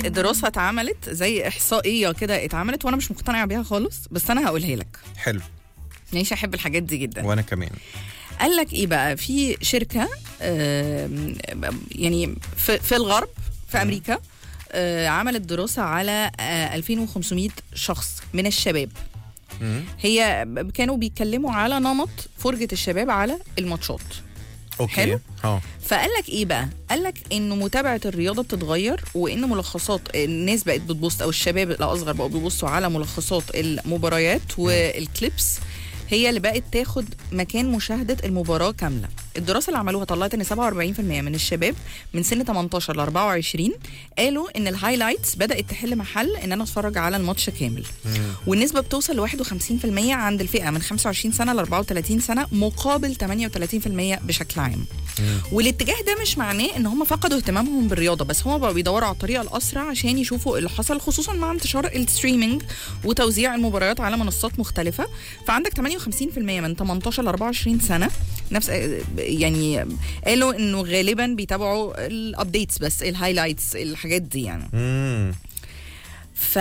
دراسه اتعملت زي احصائيه كده اتعملت وانا مش مقتنعه بيها خالص بس انا هقولها لك حلو ماشي احب الحاجات دي جدا وانا كمان قال لك ايه بقى في شركه آم، يعني في, في الغرب في امريكا آه، عملت دراسه على آه، 2500 شخص من الشباب مم. هي كانوا بيتكلموا على نمط فرجه الشباب على الماتشات اوكي حلو. اه فقال لك ايه بقى قال لك انه متابعه الرياضه بتتغير وان ملخصات الناس بقت بتبص او الشباب الاصغر بقوا بيبصوا على ملخصات المباريات والكليبس هي اللي بقت تاخد مكان مشاهده المباراه كامله الدراسه اللي عملوها طلعت ان 47% من الشباب من سن 18 ل 24 قالوا ان الهايلايتس بدات تحل محل ان انا اتفرج على الماتش كامل والنسبه بتوصل ل 51% عند الفئه من 25 سنه ل 34 سنه مقابل 38% بشكل عام والاتجاه ده مش معناه ان هم فقدوا اهتمامهم بالرياضه بس هم بقوا بيدوروا على الطريقه الاسرع عشان يشوفوا اللي حصل خصوصا مع انتشار الستريمينج وتوزيع المباريات على منصات مختلفه فعندك 58% من 18 ل 24 سنه نفس يعني قالوا انه غالبا بيتابعوا الابديتس بس الهايلايتس الحاجات دي يعني مم. ف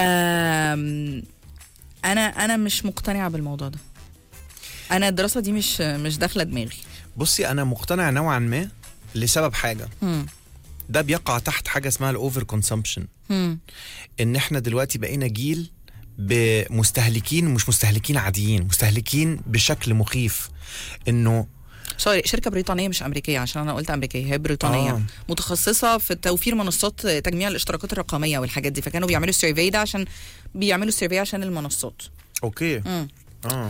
انا انا مش مقتنعه بالموضوع ده انا الدراسه دي مش مش داخله دماغي بصي انا مقتنع نوعا ما لسبب حاجه مم. ده بيقع تحت حاجه اسمها الاوفر كونسامشن مم. ان احنا دلوقتي بقينا جيل بمستهلكين مش مستهلكين عاديين مستهلكين بشكل مخيف انه سوري شركه بريطانيه مش امريكيه عشان انا قلت امريكيه هي بريطانيه آه. آه. متخصصه في توفير منصات تجميع الاشتراكات الرقميه والحاجات دي فكانوا بيعملوا السيرفي ده عشان بيعملوا السيرفي عشان المنصات اوكي مم. اه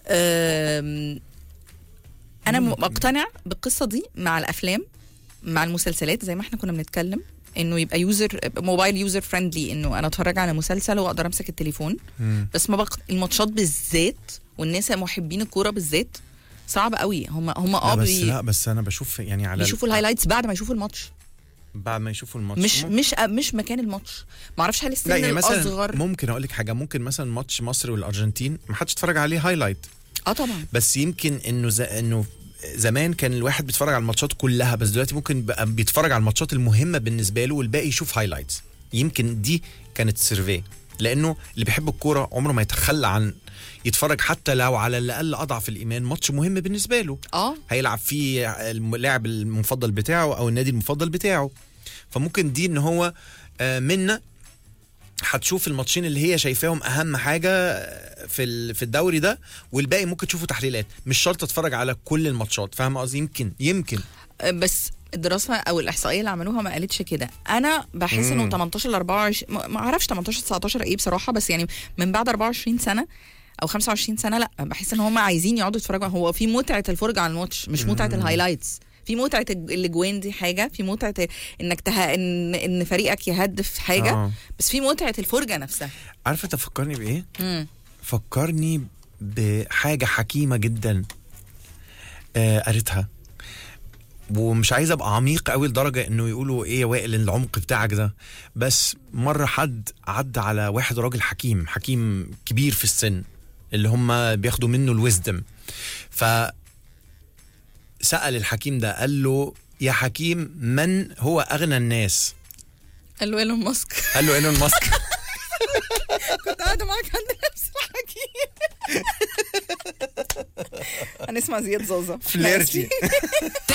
أم، انا م- مقتنع بالقصه دي مع الافلام مع المسلسلات زي ما احنا كنا بنتكلم انه يبقى يوزر موبايل يوزر فريندلي انه انا اتفرج على مسلسل واقدر امسك التليفون مم. بس ما بق... الماتشات بالذات والناس محبين الكوره بالذات صعب قوي هم هم لا اه بس بي... لا بس انا بشوف يعني على بيشوفوا الهايلايتس بعد ما يشوفوا الماتش بعد ما يشوفوا الماتش مش ممكن- مش مش مكان الماتش ما اعرفش هل السن لا يعني مثلا الاصغر ممكن اقول لك حاجه ممكن مثلا ماتش مصر والارجنتين ما حدش اتفرج عليه هايلايت اه طبعا بس يمكن انه ز... انه زمان كان الواحد بيتفرج على الماتشات كلها بس دلوقتي ممكن بقى بيتفرج على الماتشات المهمه بالنسبه له والباقي يشوف هايلايتس يمكن دي كانت سيرفي لانه اللي بيحب الكوره عمره ما يتخلى عن يتفرج حتى لو على الاقل اضعف الايمان ماتش مهم بالنسبه له اه هيلعب فيه اللاعب المفضل بتاعه او النادي المفضل بتاعه فممكن دي ان هو آه، منا هتشوف الماتشين اللي هي شايفاهم اهم حاجه في ال- في الدوري ده والباقي ممكن تشوفوا تحليلات مش شرط اتفرج على كل الماتشات فاهم قصدي يمكن يمكن بس الدراسه او الاحصائيه اللي عملوها ما قالتش كده انا بحس انه مم. 18 ل 24 ما ما اعرفش 18 19 ايه بصراحه بس يعني من بعد 24 سنه او 25 سنه لا بحس ان هم عايزين يقعدوا يتفرجوا هو في متعه الفرجه على الماتش مش متعه الهايلايتس في متعه الج- الاجوان دي حاجه في متعه انك ته... ان ان فريقك يهدف حاجه آه. بس في متعه الفرجه نفسها عارفه تفكرني بايه مم. فكرني بحاجه حكيمه جدا آه قريتها ومش عايز ابقى عميق قوي لدرجه انه يقولوا ايه يا وائل العمق بتاعك ده بس مره حد عدى على واحد راجل حكيم حكيم كبير في السن اللي هم بياخدوا منه الويزدم ف سأل الحكيم ده قال له يا حكيم من هو أغنى الناس قال له ايلون ماسك قال له ايلون ماسك كنت قاعده معاك عند نفس الحكي هنسمع زياد زوزة فليرتي